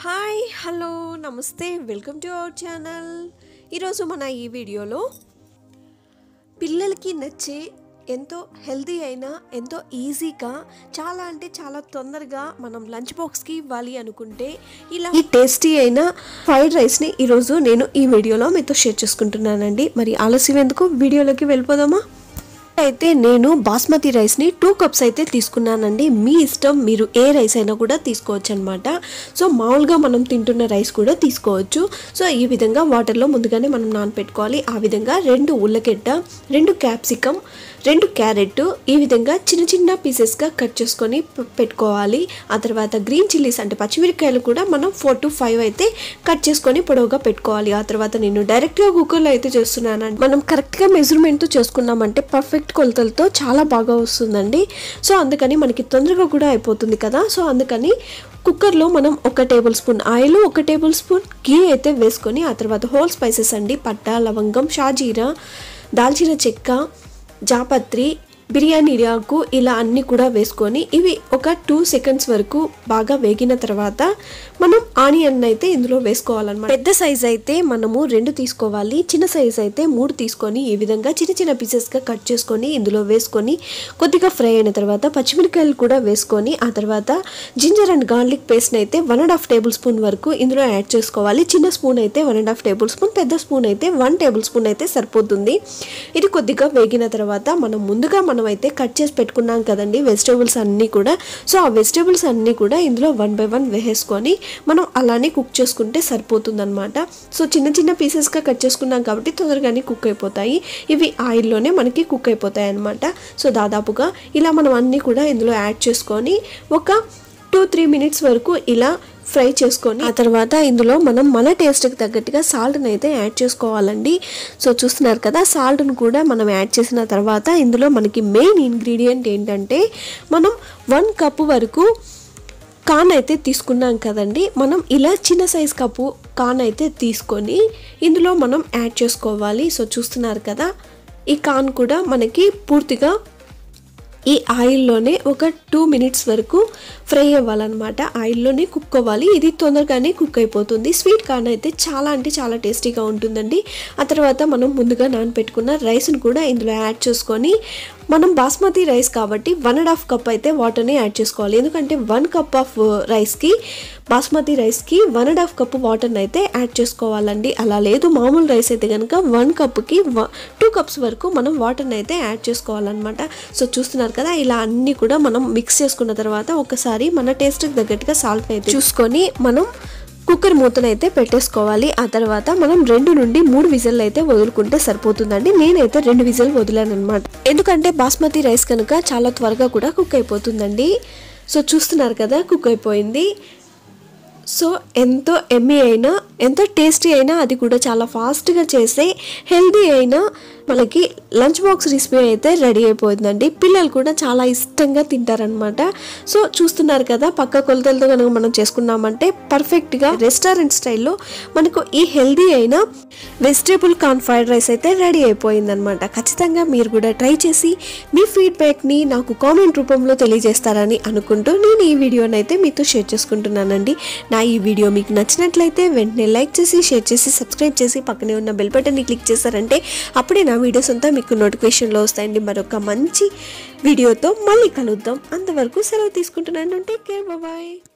hi hello నమస్తే welcome to our channel ఈరోజు మన ఈ వీడియోలో పిల్లలకి నచ్చే ఎంతో హెల్తీ అయినా ఎంతో ఈజీగా చాలా అంటే చాలా తొందరగా మనం లంచ్ బాక్స్కి ఇవ్వాలి అనుకుంటే ఇలా ఈ టేస్టీ అయిన ఫ్రైడ్ రైస్ని ఈరోజు నేను ఈ వీడియోలో మీతో షేర్ చేసుకుంటున్నానండి మరి ఆలస్యం ఎందుకు వీడియోలోకి వెళ్ళిపోదామా అయితే నేను బాస్మతి రైస్ని టూ కప్స్ అయితే తీసుకున్నానండి మీ ఇష్టం మీరు ఏ రైస్ అయినా కూడా తీసుకోవచ్చు అనమాట సో మామూలుగా మనం తింటున్న రైస్ కూడా తీసుకోవచ్చు సో ఈ విధంగా వాటర్లో ముందుగానే మనం నానపెట్టుకోవాలి ఆ విధంగా రెండు ఉల్లగడ్డ రెండు క్యాప్సికమ్ రెండు క్యారెట్ ఈ విధంగా చిన్న చిన్న పీసెస్గా కట్ చేసుకొని పె- పెట్టుకోవాలి ఆ తర్వాత గ్రీన్ చిల్లీస్ అంటే పచ్చిమిరపకాయలు కూడా మనం ఫోర్ టు ఫైవ్ అయితే కట్ చేసుకొని పొడవుగా పెట్టుకోవాలి ఆ తర్వాత నేను డైరెక్ట్గా కుక్కర్లో అయితే చేస్తున్నానండి మనం కరెక్ట్గా మెజర్మెంట్తో చేసుకున్నామంటే పర్ఫెక్ట్ కొలతలతో చాలా బాగా వస్తుందండి సో అందుకని మనకి తొందరగా కూడా అయిపోతుంది కదా సో అందుకని కుక్కర్లో మనం ఒక టేబుల్ స్పూన్ ఆయిల్ ఒక టేబుల్ స్పూన్ గీ అయితే వేసుకొని ఆ తర్వాత హోల్ స్పైసెస్ అండి పట్ట లవంగం షాజీరా దాల్చిన చెక్క జాపత్రి బిర్యానీ ఆకు ఇలా అన్నీ కూడా వేసుకొని ఇవి ఒక టూ సెకండ్స్ వరకు బాగా వేగిన తర్వాత మనం ఆనియన్ అయితే ఇందులో వేసుకోవాలన్నమాట పెద్ద సైజ్ అయితే మనము రెండు తీసుకోవాలి చిన్న సైజ్ అయితే మూడు తీసుకొని ఈ విధంగా చిన్న చిన్న పీసెస్గా కట్ చేసుకొని ఇందులో వేసుకొని కొద్దిగా ఫ్రై అయిన తర్వాత పచ్చిమిరకాయలు కూడా వేసుకొని ఆ తర్వాత జింజర్ అండ్ గార్లిక్ పేస్ట్ని అయితే one and half tablespoon వరకు ఇందులో యాడ్ చేసుకోవాలి చిన్న స్పూన్ అయితే one and half tablespoon పెద్ద స్పూన్ అయితే వన్ టేబుల్ స్పూన్ అయితే సరిపోతుంది ఇది కొద్దిగా వేగిన తర్వాత మనం ముందుగా మనం అయితే కట్ చేసి పెట్టుకున్నాం కదండి వెజిటేబుల్స్ అన్నీ కూడా సో ఆ వెజిటేబుల్స్ అన్నీ కూడా ఇందులో వన్ బై వన్ వేసేసుకొని మనం అలానే కుక్ చేసుకుంటే సరిపోతుందన్నమాట సో చిన్న చిన్న పీసెస్గా కట్ చేసుకున్నాం కాబట్టి తొందరగానే కుక్ అయిపోతాయి ఇవి ఆయిల్లోనే మనకి కుక్ అయిపోతాయి అన్నమాట సో దాదాపుగా ఇలా మనం అన్నీ కూడా ఇందులో యాడ్ చేసుకొని ఒక టూ త్రీ మినిట్స్ వరకు ఇలా ఫ్రై చేసుకొని ఆ తర్వాత ఇందులో మనం మన టేస్ట్కి తగ్గట్టుగా సాల్ట్ని అయితే యాడ్ చేసుకోవాలండి సో చూస్తున్నారు కదా సాల్ట్ను కూడా మనం యాడ్ చేసిన తర్వాత ఇందులో మనకి మెయిన్ ఇంగ్రీడియంట్ ఏంటంటే మనం వన్ కప్ వరకు కాన్ అయితే తీసుకున్నాం కదండి మనం ఇలా చిన్న సైజ్ కప్పు కాన్ అయితే తీసుకొని ఇందులో మనం యాడ్ చేసుకోవాలి సో చూస్తున్నారు కదా ఈ కాన్ కూడా మనకి పూర్తిగా ఈ ఆయిల్లోనే ఒక టూ మినిట్స్ వరకు ఫ్రై అవ్వాలన్నమాట ఆయిల్లోనే కుక్ అవ్వాలి ఇది తొందరగానే కుక్ అయిపోతుంది స్వీట్ కార్న్ అయితే చాలా అంటే చాలా టేస్టీగా ఉంటుందండి ఆ తర్వాత మనం ముందుగా నానబెట్టుకున్న రైస్ని కూడా ఇందులో యాడ్ చేసుకొని మనం బాస్మతి రైస్ కాబట్టి వన్ అండ్ హాఫ్ కప్ అయితే వాటర్ని యాడ్ చేసుకోవాలి ఎందుకంటే వన్ కప్ ఆఫ్ రైస్కి బాస్మతి రైస్కి వన్ అండ్ హాఫ్ కప్ వాటర్ని అయితే యాడ్ చేసుకోవాలండి అలా లేదు మామూలు రైస్ అయితే కనుక వన్ కప్కి టూ కప్స్ వరకు మనం వాటర్ని అయితే యాడ్ చేసుకోవాలన్నమాట సో చూస్తున్నారు కదా ఇలా అన్నీ కూడా మనం మిక్స్ చేసుకున్న తర్వాత ఒకసారి మన టేస్ట్కి తగ్గట్టుగా సాల్ట్ అయితే చూసుకొని మనం కుక్కర్ మూతను అయితే పెట్టేసుకోవాలి ఆ తర్వాత మనం రెండు నుండి మూడు విజిల్ అయితే వదులుకుంటే సరిపోతుందండి నేనైతే రెండు విజిల్ వదిలాను అనమాట ఎందుకంటే బాస్మతి రైస్ కనుక చాలా త్వరగా కూడా కుక్ అయిపోతుందండి సో చూస్తున్నారు కదా కుక్ అయిపోయింది సో ఎంతో ఎమ్మీ అయినా ఎంతో టేస్టీ అయినా అది కూడా చాలా ఫాస్ట్గా చేసే హెల్దీ అయినా మనకి లంచ్ బాక్స్ రెసిపీ అయితే రెడీ అయిపోయిందండి పిల్లలు కూడా చాలా ఇష్టంగా తింటారనమాట సో చూస్తున్నారు కదా పక్క కొలతలతో కనుక మనం చేసుకున్నామంటే పర్ఫెక్ట్గా రెస్టారెంట్ స్టైల్లో మనకు ఈ హెల్దీ అయిన వెజిటేబుల్ కార్న్ ఫ్రైడ్ రైస్ అయితే రెడీ అయిపోయిందనమాట ఖచ్చితంగా మీరు కూడా ట్రై చేసి మీ ఫీడ్బ్యాక్ని నాకు కామెంట్ రూపంలో తెలియజేస్తారని అనుకుంటూ నేను ఈ వీడియోని అయితే మీతో షేర్ చేసుకుంటున్నానండి నా ఈ వీడియో మీకు నచ్చినట్లయితే వెంటనే లైక్ చేసి షేర్ చేసి సబ్స్క్రైబ్ చేసి పక్కనే ఉన్న బెల్ బటన్ని క్లిక్ చేశారంటే అప్పుడే నా వీడియోస్ అంతా మీకు నోటిఫికేషన్లో వస్తాయండి మరొక మంచి వీడియోతో మళ్ళీ కలుద్దాం అంతవరకు సెలవు తీసుకుంటున్నాను టేక్ కేర్ బాయ్